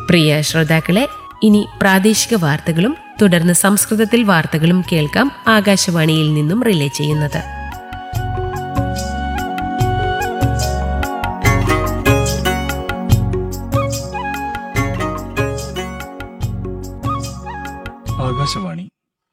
പ്രിയ ശ്രോതാക്കളെ ഇനി പ്രാദേശിക വാർത്തകളും തുടർന്ന് സംസ്കൃതത്തിൽ വാർത്തകളും കേൾക്കാം ആകാശവാണിയിൽ നിന്നും റിലേ ചെയ്യുന്നത് ആകാശവാണി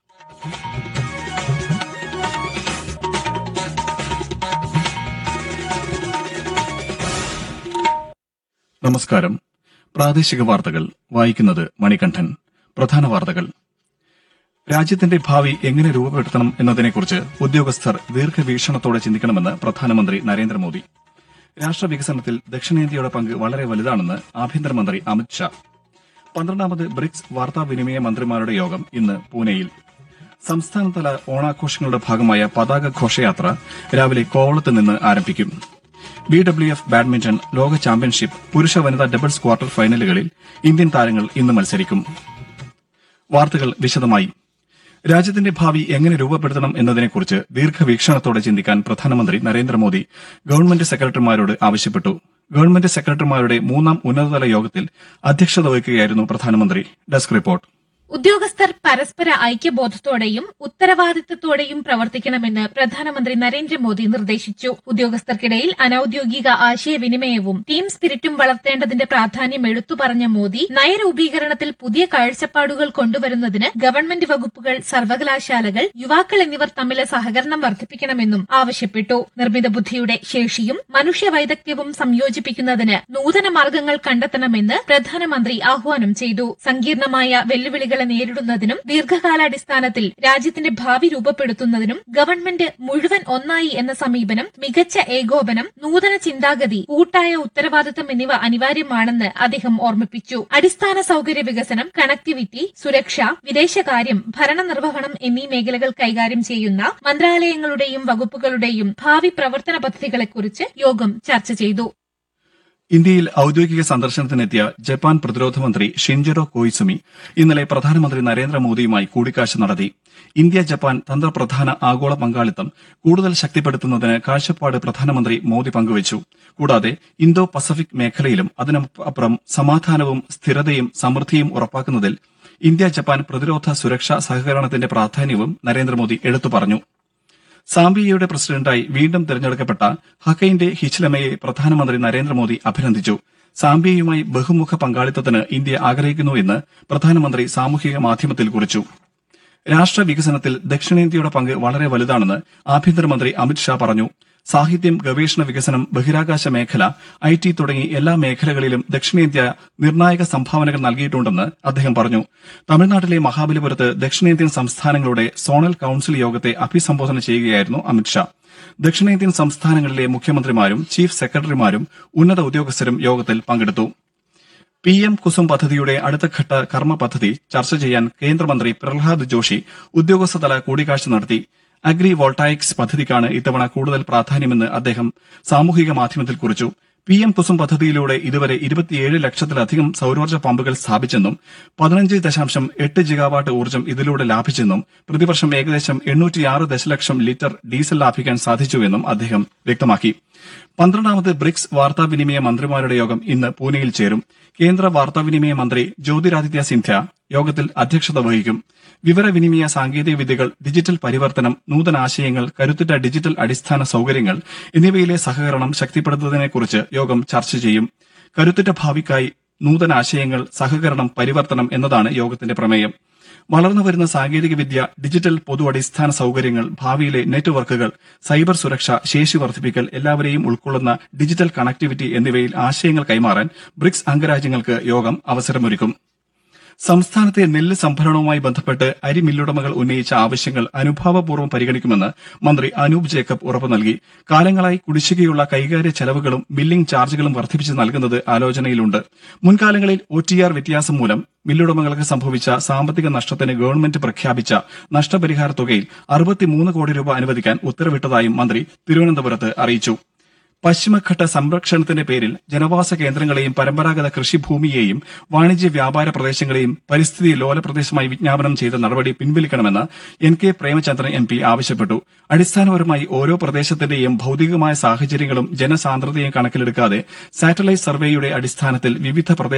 നമസ്കാരം പ്രാദേശിക വാർത്തകൾ വായിക്കുന്നത് മണികണ്ഠൻ പ്രധാന വാർത്തകൾ രാജ്യത്തിന്റെ ഭാവി എങ്ങനെ രൂപപ്പെടുത്തണം എന്നതിനെക്കുറിച്ച് ഉദ്യോഗസ്ഥർ ദീർഘവീക്ഷണത്തോടെ ചിന്തിക്കണമെന്ന് പ്രധാനമന്ത്രി നരേന്ദ്രമോദി രാഷ്ട്രവികസനത്തിൽ ദക്ഷിണേന്ത്യയുടെ പങ്ക് വളരെ വലുതാണെന്ന് ആഭ്യന്തരമന്ത്രി അമിത് ഷാ പന്ത്രണ്ടാമത് ബ്രിക്സ് വാർത്താവിനിമയ മന്ത്രിമാരുടെ യോഗം ഇന്ന് പൂനെയിൽ സംസ്ഥാനതല ഓണാഘോഷങ്ങളുടെ ഭാഗമായ പതാക ഘോഷയാത്ര രാവിലെ കോവളത്ത് നിന്ന് ആരംഭിക്കും ബി ഡബ്ല്യു എഫ് ബാഡ്മിന്റൺ ലോക ചാമ്പ്യൻഷിപ്പ് പുരുഷ വനിതാ ഡബിൾസ് ക്വാർട്ടർ ഫൈനലുകളിൽ ഇന്ത്യൻ താരങ്ങൾ ഇന്ന് മത്സരിക്കും വാർത്തകൾ വിശദമായി രാജ്യത്തിന്റെ ഭാവി എങ്ങനെ രൂപപ്പെടുത്തണം എന്നതിനെക്കുറിച്ച് ദീർഘവീക്ഷണത്തോടെ ചിന്തിക്കാൻ പ്രധാനമന്ത്രി നരേന്ദ്രമോദി ഗവൺമെന്റ് സെക്രട്ടറിമാരോട് ആവശ്യപ്പെട്ടു ഗവൺമെന്റ് സെക്രട്ടറിമാരുടെ മൂന്നാം ഉന്നതതല യോഗത്തിൽ അധ്യക്ഷത വഹിക്കുകയായിരുന്നു പ്രധാനമന്ത്രി ഡെസ്ക് റിപ്പോർട്ട് ഉദ്യോഗസ്ഥർ പരസ്പര ഐക്യബോധത്തോടെയും ഉത്തരവാദിത്തത്തോടെയും പ്രവർത്തിക്കണമെന്ന് പ്രധാനമന്ത്രി നരേന്ദ്രമോദി നിർദ്ദേശിച്ചു ഉദ്യോഗസ്ഥർക്കിടയിൽ അനൌദ്യോഗിക ആശയവിനിമയവും ടീം സ്പിരിറ്റും വളർത്തേണ്ടതിന്റെ പ്രാധാന്യം എടുത്തു പറഞ്ഞ മോദി നയരൂപീകരണത്തിൽ പുതിയ കാഴ്ചപ്പാടുകൾ കൊണ്ടുവരുന്നതിന് ഗവൺമെന്റ് വകുപ്പുകൾ സർവകലാശാലകൾ യുവാക്കൾ എന്നിവർ തമ്മിലെ സഹകരണം വർദ്ധിപ്പിക്കണമെന്നും ആവശ്യപ്പെട്ടു നിർമ്മിത ബുദ്ധിയുടെ ശേഷിയും മനുഷ്യ വൈദഗ്ധ്യവും സംയോജിപ്പിക്കുന്നതിന് നൂതന മാർഗങ്ങൾ കണ്ടെത്തണമെന്ന് പ്രധാനമന്ത്രി ആഹ്വാനം ചെയ്തു സങ്കീർണമായ വെല്ലുവിളികളെ നേരിടുന്നതിനും ദീർഘകാലാടിസ്ഥാനത്തിൽ രാജ്യത്തിന്റെ ഭാവി രൂപപ്പെടുത്തുന്നതിനും ഗവൺമെന്റ് മുഴുവൻ ഒന്നായി എന്ന സമീപനം മികച്ച ഏകോപനം നൂതന ചിന്താഗതി കൂട്ടായ ഉത്തരവാദിത്തം എന്നിവ അനിവാര്യമാണെന്ന് അദ്ദേഹം ഓർമ്മിപ്പിച്ചു അടിസ്ഥാന സൗകര്യ വികസനം കണക്ടിവിറ്റി സുരക്ഷ വിദേശകാര്യം ഭരണനിർവഹണം എന്നീ മേഖലകൾ കൈകാര്യം ചെയ്യുന്ന മന്ത്രാലയങ്ങളുടെയും വകുപ്പുകളുടെയും ഭാവി പ്രവർത്തന പദ്ധതികളെക്കുറിച്ച് യോഗം ചർച്ച ചെയ്തു ഇന്ത്യയിൽ ഔദ്യോഗിക സന്ദർശനത്തിനെത്തിയ ജപ്പാൻ പ്രതിരോധ മന്ത്രി ഷിൻജറോ കോയിസുമി ഇന്നലെ പ്രധാനമന്ത്രി നരേന്ദ്രമോദിയുമായി കൂടിക്കാഴ്ച നടത്തി ഇന്ത്യ ജപ്പാൻ തന്ത്രപ്രധാന ആഗോള പങ്കാളിത്തം കൂടുതൽ ശക്തിപ്പെടുത്തുന്നതിന് കാഴ്ചപ്പാട് പ്രധാനമന്ത്രി മോദി പങ്കുവച്ചു കൂടാതെ ഇന്തോ പസഫിക് മേഖലയിലും അതിനപ്പുറം സമാധാനവും സ്ഥിരതയും സമൃദ്ധിയും ഉറപ്പാക്കുന്നതിൽ ഇന്ത്യ ജപ്പാൻ പ്രതിരോധ സുരക്ഷാ സഹകരണത്തിന്റെ പ്രാധാന്യവും നരേന്ദ്രമോദി എടുത്തു പറഞ്ഞു സാംബിയയുടെ പ്രസിഡന്റായി വീണ്ടും തെരഞ്ഞെടുക്കപ്പെട്ട ഹക്കൈന്റെ ഹിച്ലമയെ പ്രധാനമന്ത്രി നരേന്ദ്രമോദി അഭിനന്ദിച്ചു സാംബിയയുമായി ബഹുമുഖ പങ്കാളിത്തത്തിന് ഇന്ത്യ ആഗ്രഹിക്കുന്നുവെന്ന് പ്രധാനമന്ത്രി സാമൂഹിക മാധ്യമത്തിൽ കുറിച്ചു രാഷ്ട്ര വികസനത്തിൽ ദക്ഷിണേന്ത്യയുടെ പങ്ക് വളരെ വലുതാണെന്ന് ആഭ്യന്തരമന്ത്രി അമിത് ഷാ പറഞ്ഞു സാഹിത്യം ഗവേഷണ വികസനം ബഹിരാകാശ മേഖല ഐ ടി തുടങ്ങി എല്ലാ മേഖലകളിലും ദക്ഷിണേന്ത്യ നിർണായക സംഭാവനകൾ നൽകിയിട്ടുണ്ടെന്ന് അദ്ദേഹം പറഞ്ഞു തമിഴ്നാട്ടിലെ മഹാബലിപുരത്ത് ദക്ഷിണേന്ത്യൻ സംസ്ഥാനങ്ങളുടെ സോണൽ കൌൺസിൽ യോഗത്തെ അഭിസംബോധന ചെയ്യുകയായിരുന്നു അമിത് ഷാ ദക്ഷിണേന്ത്യൻ സംസ്ഥാനങ്ങളിലെ മുഖ്യമന്ത്രിമാരും ചീഫ് സെക്രട്ടറിമാരും ഉന്നത ഉദ്യോഗസ്ഥരും യോഗത്തിൽ പങ്കെടുത്തു പി എം കുസും പദ്ധതിയുടെ അടുത്തഘട്ട കർമ്മ പദ്ധതി ചർച്ച ചെയ്യാൻ കേന്ദ്രമന്ത്രി പ്രഹ്ലാദ് ജോഷി ഉദ്യോഗസ്ഥതല കൂടിക്കാഴ്ച നടത്തി അഗ്രി വോൾട്ടായിക്സ് പദ്ധതിക്കാണ് ഇത്തവണ കൂടുതൽ പ്രാധാന്യമെന്ന് അദ്ദേഹം സാമൂഹിക മാധ്യമത്തിൽ കുറിച്ചു പി എം കുസും പദ്ധതിയിലൂടെ ഇതുവരെ ഇരുപത്തിയേഴ് ലക്ഷത്തിലധികം സൌരോർജ്ജ പമ്പുകൾ സ്ഥാപിച്ചെന്നും പതിനഞ്ച് ദശാംശം എട്ട് ജിഗാവാട്ട് ഊർജ്ജം ഇതിലൂടെ ലാഭിച്ചെന്നും പ്രതിവർഷം ഏകദേശം എണ്ണൂറ്റിയാറ് ദശലക്ഷം ലിറ്റർ ഡീസൽ ലാഭിക്കാൻ സാധിച്ചുവെന്നും അദ്ദേഹം വ്യക്തമാക്കി പന്ത്രണ്ടാമത് ബ്രിക്സ് വാർത്താവിനിമയ മന്ത്രിമാരുടെ യോഗം ഇന്ന് പൂനെയിൽ ചേരും കേന്ദ്ര വാർത്താവിനിമയ മന്ത്രി ജ്യോതിരാദിത്യ സിന്ധ്യ യോഗത്തിൽ അധ്യക്ഷത വഹിക്കും വിവരവിനിമയ സാങ്കേതിക വിദ്യകൾ ഡിജിറ്റൽ പരിവർത്തനം നൂതനാശയങ്ങൾ കരുത്തുറ്റ ഡിജിറ്റൽ അടിസ്ഥാന സൌകര്യങ്ങൾ എന്നിവയിലെ സഹകരണം ശക്തിപ്പെടുത്തുന്നതിനെക്കുറിച്ച് യോഗം ചർച്ച ചെയ്യും കരുത്തുറ്റ ഭാവിക്കായി നൂതനാശയങ്ങൾ സഹകരണം പരിവർത്തനം എന്നതാണ് യോഗത്തിന്റെ പ്രമേയം വളർന്നുവരുന്ന സാങ്കേതിക വിദ്യ ഡിജിറ്റൽ പൊതു അടിസ്ഥാന സൌകര്യങ്ങൾ ഭാവിയിലെ നെറ്റ്വർക്കുകൾ സൈബർ സുരക്ഷ ശേഷി വർദ്ധിപ്പിക്കൽ എല്ലാവരെയും ഉൾക്കൊള്ളുന്ന ഡിജിറ്റൽ കണക്ടിവിറ്റി എന്നിവയിൽ ആശയങ്ങൾ കൈമാറാൻ ബ്രിക്സ് അംഗരാജ്യങ്ങൾക്ക് യോഗം അവസരമൊരുക്കും സംസ്ഥാനത്തെ നെല്ല് സംഭരണവുമായി ബന്ധപ്പെട്ട് അരി മില്ലുടമകൾ ഉന്നയിച്ച ആവശ്യങ്ങൾ അനുഭാവപൂർവ്വം പരിഗണിക്കുമെന്ന് മന്ത്രി അനൂപ് ജേക്കബ് ഉറപ്പു നൽകി കാലങ്ങളായി കുടിശ്ശികയുള്ള കൈകാര്യ ചെലവുകളും ബില്ലിംഗ് ചാർജുകളും വർദ്ധിപ്പിച്ച് നൽകുന്നത് ആലോചനയിലുണ്ട് മുൻകാലങ്ങളിൽ ഒ ടി ആർ വ്യത്യാസം മൂലം മില്ലുടമകൾക്ക് സംഭവിച്ച സാമ്പത്തിക നഷ്ടത്തിന് ഗവൺമെന്റ് പ്രഖ്യാപിച്ച നഷ്ടപരിഹാര തുകയിൽ അറുപത്തിമൂന്ന് കോടി രൂപ അനുവദിക്കാൻ ഉത്തരവിട്ടതായും മന്ത്രി തിരുവനന്തപുരത്ത് അറിയിച്ചു പശ്ചിമഘട്ട സംരക്ഷണത്തിന്റെ പേരിൽ ജനവാസ കേന്ദ്രങ്ങളെയും പരമ്പരാഗത കൃഷിഭൂമിയെയും വാണിജ്യ വ്യാപാര പ്രദേശങ്ങളെയും പരിസ്ഥിതി ലോല പ്രദേശമായി വിജ്ഞാപനം ചെയ്ത നടപടി പിൻവലിക്കണമെന്ന് N K Premachandran M P ആവശ്യപ്പെട്ടു അടിസ്ഥാനപരമായി ഓരോ പ്രദേശത്തിന്റെയും ഭൌതികമായ സാഹചര്യങ്ങളും ജനസാന്ദ്രതയും കണക്കിലെടുക്കാതെ സാറ്റലൈറ്റ് സർവേയുടെ അടിസ്ഥാനത്തിൽ വിവിധ പ്രദേശ